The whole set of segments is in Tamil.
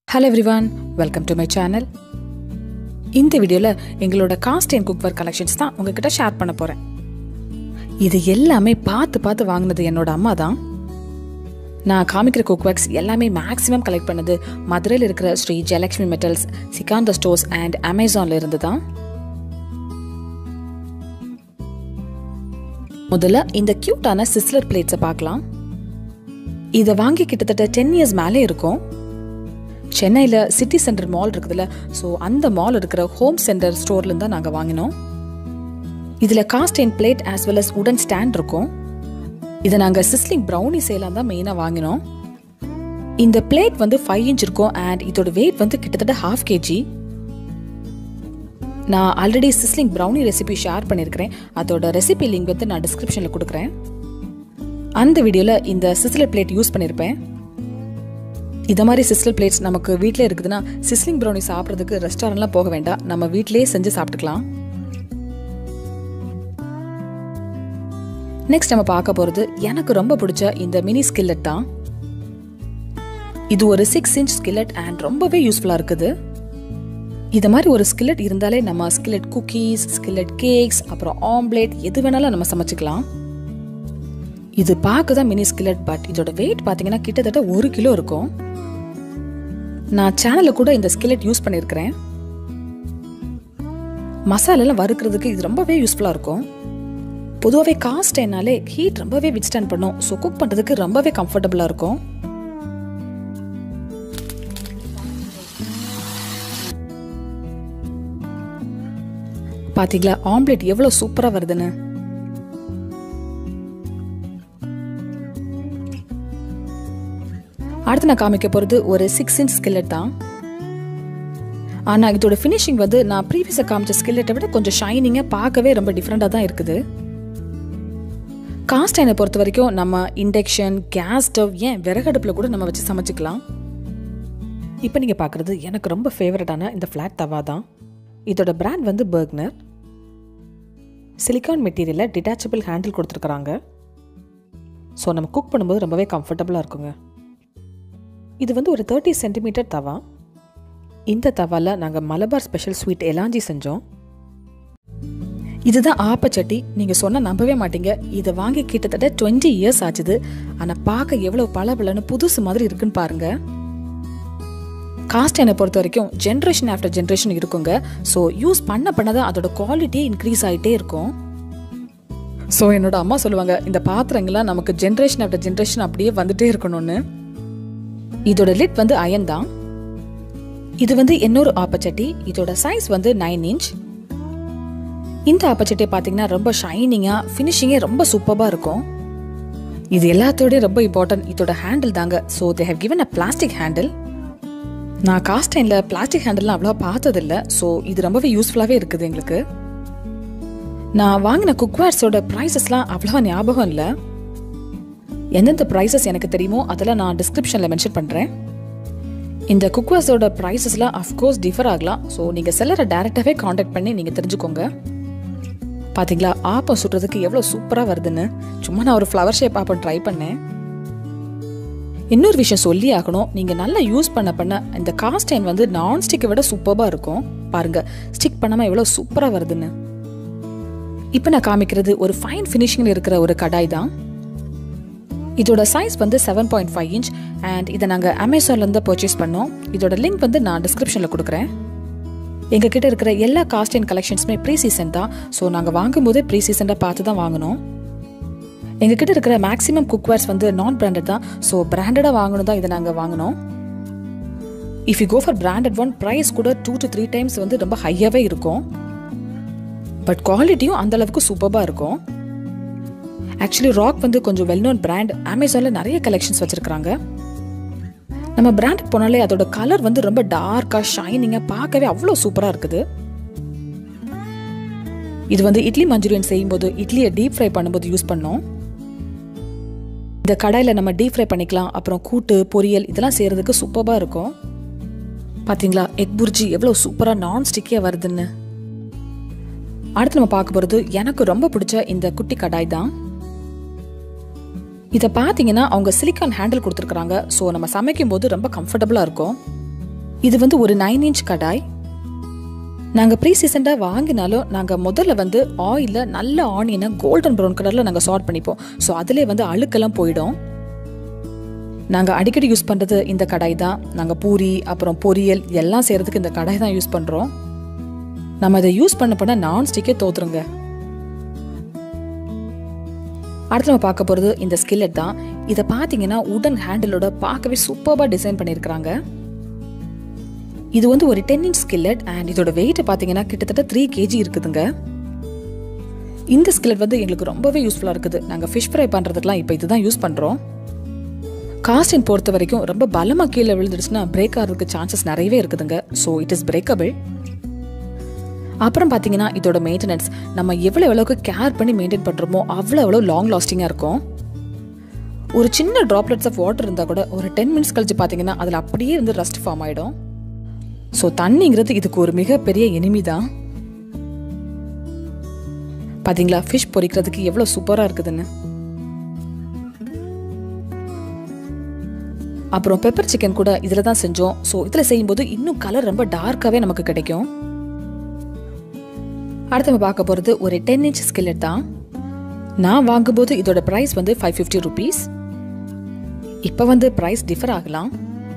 hello everyone welcome to my channel இந்த வீடியோவில் எங்களோட காஸ்ட் அண்ட் குக்வேர் கலெக்ஷன்ஸ் தான் உங்ககிட்ட ஷேர் பண்ண போகிறேன் இது எல்லாமே பார்த்து பார்த்து வாங்கினது என்னோட அம்மா தான் நான் காமிக்கிற குக்வேர்ஸ் எல்லாமே மேக்ஸிமம் கலெக்ட் பண்ணது மதுரையில் இருக்கிற ஸ்ரீ ஜெயலக்ஷ்மி மெட்டல்ஸ் சிகாந்த ஸ்டோர்ஸ் அண்ட் அமேசான்ல இருந்து தான் முதல்ல இந்த கியூட்டான சிஸ்லர் பிளேட்ஸை பார்க்கலாம் இதை வாங்கி கிட்டத்தட்ட டென் இயர்ஸ் மேலே இருக்கும் சென்னையில் சிட்டி சென்டர் மால் இருக்குதுல்ல ஸோ அந்த மால் இருக்கிற ஹோம் சென்டர் ஸ்டோர்லேருந்து தான் நாங்கள் வாங்கினோம் இதில் cast and plate as well as உடன் ஸ்டாண்ட் இருக்கும் இதை நாங்கள் சிஸ்லிங் ப்ரௌனி சேலாம் தான் மெயினாக வாங்கினோம் இந்த பிளேட் வந்து ஃபைவ் இன்ச் இருக்கும் அண்ட் இதோட வெயிட் வந்து கிட்டத்தட்ட ஹாஃப் கேஜி நான் already sizzling brownie recipe share பண்ணியிருக்கிறேன் அதோட ரெசிபி லிங்க் வந்து நான் டிஸ்கிரிப்ஷனில் கொடுக்குறேன் அந்த வீடியோவில் இந்த சிஸ்லர் பிளேட் யூஸ் பண்ணியிருப்பேன் இதை மாதிரி சிஸ்லர் பிளேட்ஸ் நமக்கு வீட்டிலே இருக்குதுன்னா சிஸ்லிங் ப்ரௌனி சாப்பிட்றதுக்கு ரெஸ்டாரண்ட்லாம் போக வேண்டாம் நம்ம வீட்டிலேயே செஞ்சு சாப்பிட்டுக்கலாம் நெக்ஸ்ட் நம்ம பார்க்க போகிறது எனக்கு ரொம்ப பிடிச்ச இந்த மினி ஸ்கில்லட் தான் இது ஒரு சிக்ஸ் இன்ச் ஸ்கில்லட் அண்ட் ரொம்பவே யூஸ்ஃபுல்லாக இருக்குது இது மாதிரி ஒரு ஸ்கில்லட் இருந்தாலே நம்ம ஸ்கில்லட் குக்கீஸ் ஸ்கில்லட் கேக்ஸ் அப்புறம் ஆம்லேட் எது வேணாலும் நம்ம சமைச்சிக்கலாம் இது பார்க்க தான் மினி ஸ்கில்லட் பட் இதோட வெயிட் பார்த்தீங்கன்னா கிட்டத்தட்ட ஒரு கிலோ இருக்கும் நான் சேனலில் கூட இந்த ஸ்கில்லட் யூஸ் பண்ணியிருக்கிறேன் மசாலெல்லாம் வறுக்கிறதுக்கு இது ரொம்பவே யூஸ்ஃபுல்லாக இருக்கும் பொதுவாகவே காஸ்ட் என்னாலே ஹீட் ரொம்பவே வித்ஸ்டாண்ட் பண்ணும் ஸோ குக் பண்ணுறதுக்கு ரொம்பவே கம்ஃபர்டபுளாக இருக்கும் பாத்தீங்களா ஆம்லெட் எவ்வளோ சூப்பராக வருதுன்னு அடுத்து நான் காமிக்க போகிறது ஒரு சிக்ஸ் இன்ச் ஸ்கில்லட் தான் ஆனால் இதோட ஃபினிஷிங் வந்து நான் ப்ரீவியஸாக காமிச்ச ஸ்கில்லட்டை விட கொஞ்சம் ஷைனிங்காக பார்க்கவே ரொம்ப டிஃப்ரெண்ட்டாக தான் இருக்குது காஸ்ட் ஐனை பொறுத்த வரைக்கும் நம்ம இண்டக்ஷன் கேஸ் ஸ்டவ் ஏன் விறகடுப்பில் கூட நம்ம வச்சு சமைச்சிக்கலாம் இப்போ நீங்கள் பார்க்குறது எனக்கு ரொம்ப ஃபேவரட்டான இந்த ஃப்ளாட் தவா தான் இதோட பிராண்ட் வந்து பர்க்னர் சிலிக்கான் மெட்டீரியலில் டிட்டாச்சபிள் ஹேண்டில் கொடுத்துருக்குறாங்க ஸோ நம்ம குக் பண்ணும்போது ரொம்பவே கம்ஃபர்டபுளாக இருக்குங்க இது வந்து ஒரு தேர்ட்டி சென்டிமீட்டர் தவா இந்த தவாவில் நாங்கள் மலபார் ஸ்பெஷல் ஸ்வீட் எலாஞ்சி செஞ்சோம் இதுதான் ஆப்பச்சட்டி நீங்கள் சொன்னால் நம்பவே மாட்டீங்க இதை வாங்கி கிட்டத்தட்ட டுவெண்ட்டி இயர்ஸ் ஆச்சுது ஆனால் பார்க்க எவ்வளோ பளபளன்னு புதுசு மாதிரி இருக்குன்னு பாருங்க காஸ்ட் என்னை பொறுத்த வரைக்கும் ஜென்ரேஷன் ஆஃப்டர் ஜென்ரேஷன் இருக்குங்க ஸோ யூஸ் பண்ண பண்ண தான் அதோட குவாலிட்டி இன்க்ரீஸ் ஆகிட்டே இருக்கும் ஸோ என்னோட அம்மா சொல்லுவாங்க இந்த பாத்திரங்கள்லாம் நமக்கு ஜென்ரேஷன் ஆஃப்டர் ஜென்ரேஷன் அப்படியே வந்துட்டே இருக்கணும்னு இதோட லிட் வந்து அயன் தான் இது வந்து இன்னொரு ஆப்பச்சட்டி இதோட சைஸ் வந்து நைன் இன்ச் இந்த ஆப்பச்சட்டியை பார்த்தீங்கன்னா ரொம்ப ஷைனிங்காக ஃபினிஷிங்கே ரொம்ப சூப்பராக இருக்கும் இது எல்லாத்தோடய ரொம்ப இம்பார்ட்டன்ட் இதோட ஹேண்டில் தாங்க so they have given a plastic handle நான் காஸ்ட் டைனில் பிளாஸ்டிக் ஹேண்டில்லாம் அவ்வளோ பார்த்ததில்ல ஸோ இது ரொம்பவே யூஸ்ஃபுல்லாகவே இருக்குது எங்களுக்கு நான் வாங்கின குக்வேர்ஸோட ப்ரைஸஸ்லாம் அவ்வளோவா ஞாபகம் இல்லை எந்தெந்த ப்ரைஸஸ் எனக்கு தெரியுமோ அதெல்லாம் நான் டிஸ்கிரிப்ஷனில் மென்ஷன் பண்ணுறேன் இந்த குக்வேர்ஸோட ப்ரைஸஸ்லாம் அஃப்கோர்ஸ் டிஃபர் ஆகலாம் ஸோ நீங்கள் செல்லரை டேரெக்டாகவே காண்டாக்ட் பண்ணி நீங்கள் தெரிஞ்சுக்கோங்க பார்த்தீங்களா ஆப்பம் சுடுறதுக்கு எவ்வளோ சூப்பராக வருதுன்னு சும்மா நான் ஒரு ஃப்ளவர் ஷேப் ஆப்பம் ட்ரை பண்ணேன் இன்னொரு விஷயம் சொல்லி ஆகணும் நீங்கள் நல்லா யூஸ் பண்ண பண்ண இந்த காஸ்ட் டைம் வந்து நான்ஸ்டிக்கை விட சூப்பராக இருக்கும் பாருங்க ஸ்டிக் பண்ணாமல் எவ்வளோ சூப்பராக வருதுன்னு இப்போ நான் காமிக்கிறது ஒரு ஃபைன் ஃபினிஷிங்கில் இருக்கிற ஒரு கடாய் தான் இதோட சைஸ் வந்து seven point five inch and இதை நாங்கள் அமேசான்லேருந்து பர்ச்சேஸ் பண்ணோம் இதோட லிங்க் வந்து நான் டிஸ்கிரிப்ஷனில் கொடுக்குறேன் எங்ககிட்ட இருக்கிற எல்லா காஸ்ட் அண்ட் கலெக்ஷன்ஸுமே ப்ரீ சீசன் தான் ஸோ நாங்கள் வாங்கும்போதே ப்ரீ சீசனாக பார்த்து தான் வாங்கினோம் எங்ககிட்ட இருக்கிற மேக்ஸிமம் குக்வேர்ஸ் வந்து நான் பிராண்டட் தான் ஸோ பிராண்டடாக வாங்கணும் தான் இதை நாங்கள் வாங்கினோம் if you go for branded one price கூட டூ டு த்ரீ டைம்ஸ் வந்து ரொம்ப ஹையாகவே இருக்கும் பட் குவாலிட்டியும் அந்த அளவுக்கு சூப்பராக இருக்கும் ஆக்சுவலி ராக் வந்து கொஞ்சம் வெல் நோன் பிராண்ட் அமேசானில் நிறைய கலெக்ஷன்ஸ் வச்சுருக்காங்க நம்ம பிராண்ட் போனாலே அதோட கலர் வந்து ரொம்ப டார்க்காக ஷைனிங்காக பார்க்கவே அவ்வளோ சூப்பராக இருக்குது இது வந்து இட்லி மஞ்சூரியன் செய்யும்போது இட்லியை டீப் ஃப்ரை பண்ணும்போது யூஸ் பண்ணோம் இந்த கடாயில் நம்ம டீப் ஃப்ரை பண்ணிக்கலாம் அப்புறம் கூட்டு பொரியல் இதெல்லாம் செய்கிறதுக்கு சூப்பராக இருக்கும் பார்த்தீங்களா எக் புர்ஜி எவ்வளோ சூப்பராக நான் ஸ்டிக்கியாக வருதுன்னு அடுத்து நம்ம பார்க்க போகிறது எனக்கு ரொம்ப பிடிச்ச இந்த குட்டி கடாய் தான் இதை பார்த்தீங்கன்னா அவங்க சிலிக்கான் ஹேண்டில் கொடுத்துருக்குறாங்க ஸோ நம்ம சமைக்கும் போது ரொம்ப கம்ஃபர்டபுளாக இருக்கும் இது வந்து ஒரு நைன் இன்ச் கடாய் நாங்கள் ப்ரீ சீசண்டாக வாங்கினாலும் நாங்கள் முதல்ல வந்து ஆயிலில் நல்ல ஆனியனை கோல்டன் ப்ரௌன் கலரில் நாங்கள் சார்ட் பண்ணிப்போம் ஸோ அதிலே வந்து அழுக்கெல்லாம் போயிடும் நாங்கள் அடிக்கடி யூஸ் பண்ணுறது இந்த கடாய் தான் நாங்கள் பூரி அப்புறம் பொரியல் எல்லாம் செய்கிறதுக்கு இந்த கடாய் தான் யூஸ் பண்ணுறோம் நம்ம இதை யூஸ் பண்ண பண்ண நான் ஸ்டிக்கே தோத்துருங்க அடுத்து நம்ம பார்க்க போகிறது இந்த ஸ்கில்லட் தான் இதை பார்த்தீங்கன்னா உடன் ஹேண்டிலோட பார்க்கவே சூப்பராக டிசைன் பண்ணியிருக்கிறாங்க இது வந்து ஒரு டென் இன்ச் ஸ்கில்லட் அண்ட் இதோட வெயிட் பார்த்தீங்கன்னா கிட்டத்தட்ட த்ரீ கேஜி இருக்குதுங்க இந்த ஸ்கில்லட் வந்து எங்களுக்கு ரொம்பவே யூஸ்ஃபுல்லாக இருக்குது நாங்கள் ஃபிஷ் ஃப்ரை பண்ணுறதுக்குலாம் இப்போ இதுதான் யூஸ் பண்ணுறோம் காஸ்டின் பொறுத்த வரைக்கும் ரொம்ப பலமாக கீழே விழுந்துடுச்சுன்னா பிரேக் ஆகிறதுக்கு சான்சஸ் நிறையவே இருக்குதுங்க ஸோ இட் இஸ் பிரேக்கபிள் அப்புறம் பார்த்தீங்கன்னா இதோட மெயின்டெனன்ஸ் நம்ம எவ்வளோ எவ்வளோக்கு கேர் பண்ணி மெயின்டைன் பண்ணுறோமோ அவ்வளோ எவ்வளோ லாங் லாஸ்டிங்காக இருக்கும் ஒரு சின்ன ட்ராப்லெட்ஸ் ஆஃப் வாட்டர் இருந்தால் கூட ஒரு டென் மினிட்ஸ் கழிச்சு பார்த்தீங்கன்னா அதில் அப்படியே வந்து ரஸ்ட் ஃபார்ம் ஆகிடும் ஸோ தண்ணிங்கிறது இதுக்கு ஒரு மிகப்பெரிய எனிமி தான் பார்த்தீங்களா ஃபிஷ் பொரிக்கிறதுக்கு எவ்வளோ சூப்பராக இருக்குதுன்னு அப்புறம் பெப்பர் சிக்கன் கூட இதில் தான் செஞ்சோம் ஸோ இதில் செய்யும்போது இன்னும் கலர் ரொம்ப டார்க்காகவே நமக்கு கிடைக்கும் அடுத்து நம்ம பார்க்க போகிறது ஒரு டென் இன்ச் ஸ்கில்லட் தான் நான் வாங்கும்போது இதோட ப்ரைஸ் வந்து ஃபைவ் ஃபிஃப்டி ருபீஸ் இப்போ வந்து ப்ரைஸ் டிஃபர் ஆகலாம்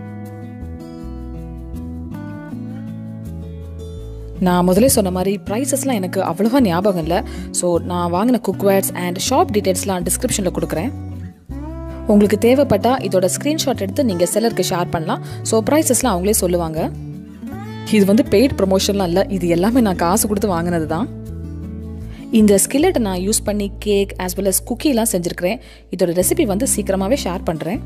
நான் முதலே சொன்ன மாதிரி ப்ரைஸஸ்லாம் எனக்கு அவ்வளோவா ஞாபகம் இல்லை ஸோ நான் வாங்கின குக்வேர்ஸ் அண்ட் ஷாப் டீட்டெயில்ஸ்லாம் டிஸ்கிரிப்ஷனில் கொடுக்குறேன் உங்களுக்கு தேவைப்பட்டால் இதோட ஸ்க்ரீன்ஷாட் எடுத்து நீங்கள் செல்லருக்கு ஷேர் பண்ணலாம் ஸோ ப்ரைஸஸ்லாம் அவங்களே சொல்லுவாங்க இது வந்து பெய்ட் ப்ரொமோஷன்லாம் இல்லை இது எல்லாமே நான் காசு கொடுத்து வாங்கினது தான் இந்த ஸ்கில்லட்டை நான் யூஸ் பண்ணி கேக் ஆஸ் வெல் அஸ் குக்கீலாம் செஞ்சுருக்கிறேன் இதோட ரெசிபி வந்து சீக்கிரமாகவே ஷேர் பண்ணுறேன்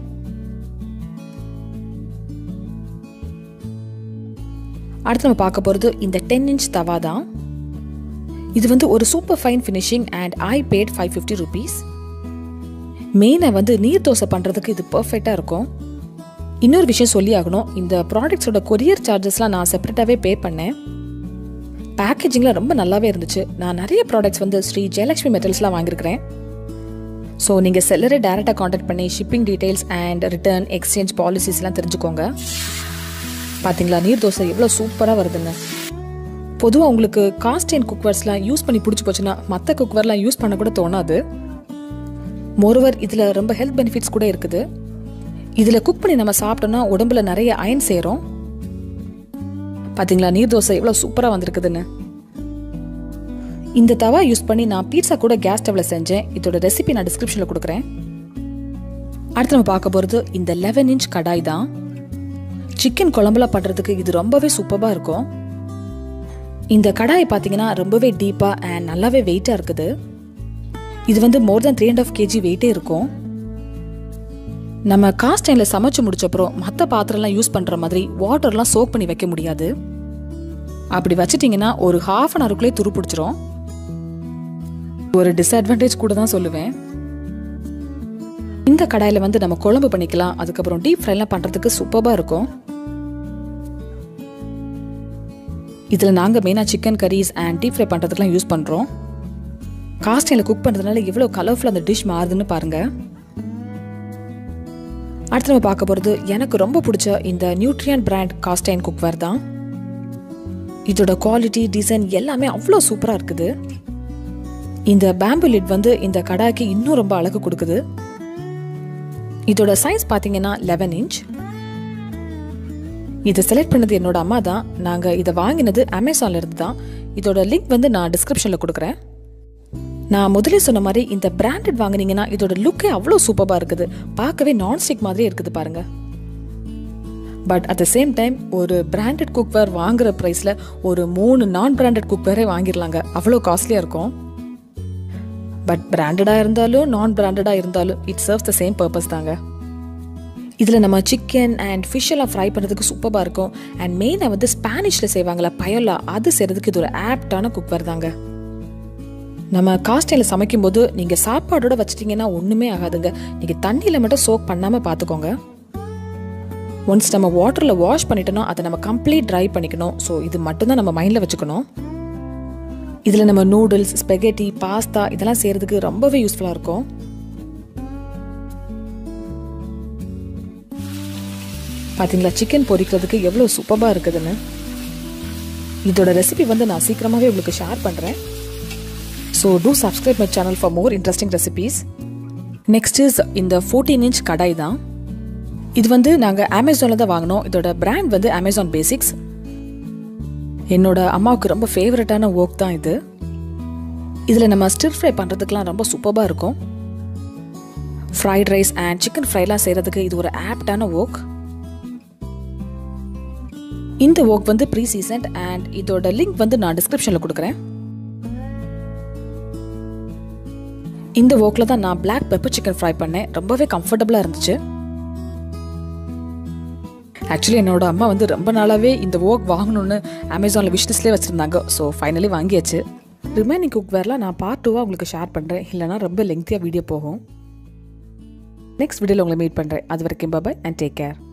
அடுத்து நம்ம பார்க்க போகிறது இந்த டென் இன்ச் தவா தான் இது வந்து ஒரு super fine finishing and I paid five fifty rupees மெயினாக வந்து நீர் தோசை பண்ணுறதுக்கு இது பர்ஃபெக்டாக இருக்கும் இன்னொரு விஷயம் சொல்லி ஆகணும் இந்த ப்ராடக்ட்ஸோட கொரியர் சார்ஜஸ்லாம் நான் செப்பரேட்டாகவே பே பண்ணேன் பேக்கேஜிங்லாம் ரொம்ப நல்லாவே இருந்துச்சு நான் நிறைய ப்ராடக்ட்ஸ் வந்து ஸ்ரீ ஜெயலக்ஷ்மி மெட்டல்ஸ்லாம் வாங்கியிருக்கிறேன் ஸோ நீங்கள் செல்லரே டேரெக்டாக காண்டாக்ட் பண்ணி shipping details and return exchange பாலிசிஸ்லாம் தெரிஞ்சுக்கோங்க பார்த்தீங்களா நீர் தோசை எவ்வளோ சூப்பராக வருதுன்னு பொதுவாக உங்களுக்கு காஸ்ட் அண்ட் குக்வேர்ஸ்லாம் யூஸ் பண்ணி பிடிச்சி போச்சுன்னா மற்ற குக்வேர்லாம் யூஸ் பண்ண கூட தோணாது மோரோவர் இதில் ரொம்ப ஹெல்த் பெனிஃபிட்ஸ் கூட இருக்குது இதில் குக் பண்ணி நம்ம சாப்பிட்டோம்னா உடம்புல நிறைய அயன் சேரும் பார்த்தீங்களா நீர் தோசை எவ்வளோ சூப்பராக வந்திருக்குதுன்னு இந்த தவா யூஸ் பண்ணி நான் பீட்சா கூட கேஸ் ஸ்டவ்ல செஞ்சேன் இதோட ரெசிபி நான் டிஸ்கிரிப்ஷனில் கொடுக்குறேன் அடுத்து நம்ம பார்க்க போகிறது இந்த லெவன் இன்ச் கடாய் தான் சிக்கன் குழம்புலாம் பண்ணுறதுக்கு இது ரொம்பவே சூப்பராக இருக்கும் இந்த கடாய் பார்த்தீங்கன்னா ரொம்பவே டீப்பாக அண்ட் நல்லாவே வெயிட்டாக இருக்குது இது வந்து more than three and half KG வெயிட்டே இருக்கும் நம்ம காஸ்ட் டைமில் சமைச்சு முடிச்சப்பறம் மற்ற பாத்திரம்லாம் யூஸ் பண்ணுற மாதிரி வாட்டர்லாம் சோக் பண்ணி வைக்க முடியாது அப்படி வச்சிட்டிங்கன்னா ஒரு ஹாஃப் அன் ஹவருக்குள்ளே துரு பிடிச்சிரும் ஒரு டிஸ்அட்வான்டேஜ் கூட தான் சொல்லுவேன் இந்த கடாயில் வந்து நம்ம குழம்பு பண்ணிக்கலாம் அதுக்கப்புறம் டீப் ஃப்ரைலாம் பண்ணுறதுக்கு சூப்பராக இருக்கும் இதில் நாங்கள் மெயினாக chicken curries and deep fry பண்ணுறதுக்குலாம் யூஸ் பண்ணுறோம் காஸ்டைனில் குக் பண்ணுறதுனால எவ்வளோ கலர்ஃபுல் அந்த டிஷ் மாறுதுன்னு பாருங்கள் அடுத்து நம்ம பார்க்க போகிறது எனக்கு ரொம்ப பிடிச்ச இந்த நியூட்ரியன் பிராண்ட் காஸ்டைன் குக்வேர் தான் இதோட குவாலிட்டி டிசைன் எல்லாமே அவ்வளோ சூப்பராக இருக்குது இந்த பேம்பு லிட் வந்து இந்த கடாய்க்கு இன்னும் ரொம்ப அழகு கொடுக்குது இதோட சைஸ் பார்த்தீங்கன்னா லெவன் இன்ச் இதை செலக்ட் பண்ணது என்னோட அம்மா தான் நாங்கள் இதை வாங்கினது அமேசான்ல இருந்து தான் இதோட லிங்க் வந்து நான் டிஸ்கிரிப்ஷனில் கொடுக்குறேன் நான் முதலே சொன்ன மாதிரி இந்த பிராண்டட் வாங்குனீங்கன்னா இதோட லுக்கே அவ்வளோ சூப்பராக இருக்குது பார்க்கவே நான்ஸ்டிக் மாதிரி இருக்குது பாருங்க but at the same time ஒரு பிராண்டட் குக்வேர் வாங்குற ப்ரைஸில் ஒரு மூணு நான் பிராண்டட் குக்வேரே வாங்கிடலாங்க அவ்வளோ காஸ்ட்லியாக இருக்கும் பட் பிராண்டடாக இருந்தாலும் நான் பிராண்டடாக இருந்தாலும் it serves the same purpose தாங்க இதில் நம்ம சிக்கன் அண்ட் ஃபிஷ் எல்லாம் ஃப்ரை பண்ணுறதுக்கு சூப்பராக இருக்கும் அண்ட் மெயினாக வந்து ஸ்பானிஷில் செய்வாங்களா பயலா அது செய்கிறதுக்கு இது ஒரு ஆப்டான குக்வேர் தாங்க நம்ம காஸ்டைல சமைக்கும்போது நீங்கள் சாப்பாடோட வச்சிட்டிங்கன்னா ஒன்றுமே ஆகாதுங்க நீங்கள் தண்ணியில் மட்டும் சோக் பண்ணாமல் பார்த்துக்கோங்க ஒன்ஸ் நம்ம வாட்டரில் வாஷ் பண்ணிட்டோம்னா அதை நம்ம கம்ப்ளீட் ட்ரை பண்ணிக்கணும் ஸோ இது மட்டும்தான் நம்ம மைண்டில் வச்சுக்கணும் இதில் நம்ம நூடுல்ஸ் ஸ்பெகட்டி பாஸ்தா இதெல்லாம் செய்கிறதுக்கு ரொம்பவே யூஸ்ஃபுல்லாக இருக்கும் பார்த்தீங்களா சிக்கன் பொரிக்கிறதுக்கு எவ்வளோ சூப்பராக இருக்குதுன்னு இதோட ரெசிபி வந்து நான் சீக்கிரமாகவே உங்களுக்கு ஷேர் பண்ணுறேன் so do subscribe my channel for more interesting recipes next is இந்த ஃபோர்டீன் இன்ச் கடாய் தான் இது வந்து நாங்கள் அமேசானில் தான் வாங்கினோம் இதோட பிராண்ட் வந்து அமேசான் பேசிக்ஸ் என்னோட அம்மாவுக்கு ரொம்ப ஃபேவரட்டான ஒர்க் தான் இது இதில் நம்ம ஸ்டிர் ஃப்ரை பண்ணுறதுக்குலாம் ரொம்ப சூப்பராக இருக்கும் ஃப்ரைட் ரைஸ் அண்ட் சிக்கன் ஃப்ரைலாம் செய்கிறதுக்கு இது ஒரு ஆப்டான ஒர்க் இந்த ஒர்க் வந்து ப்ரீ சீசன்ட் அண்ட் இதோட லிங்க் வந்து நான் டிஸ்கிரிப்ஷனில் கொடுக்குறேன் இந்த ஒர்க்கில் தான் நான் பிளாக் பெப்பர் சிக்கன் ஃப்ரை பண்ணேன் ரொம்பவே கம்ஃபர்டபுளாக இருந்துச்சு ஆக்சுவலி என்னோட அம்மா வந்து ரொம்ப நாளாகவே இந்த ஒர்க் வாங்கணும்னு அமேசானில் விஷ்லிஸ்ட்லேயே வச்சுருந்தாங்க ஸோ ஃபைனலி வாங்கியாச்சு ரிமைனிங் குக்வேர்லாம் நான் பார்ட் டூவாக உங்களுக்கு ஷேர் பண்ணுறேன் இல்லைனா ரொம்ப லெங்க்த்தியாக வீடியோ போகும் நெக்ஸ்ட் வீடியோவில் உங்களை மீட் பண்ணுறேன் அது வரைக்கும் பாபாய் அண்ட் டேக் கேர்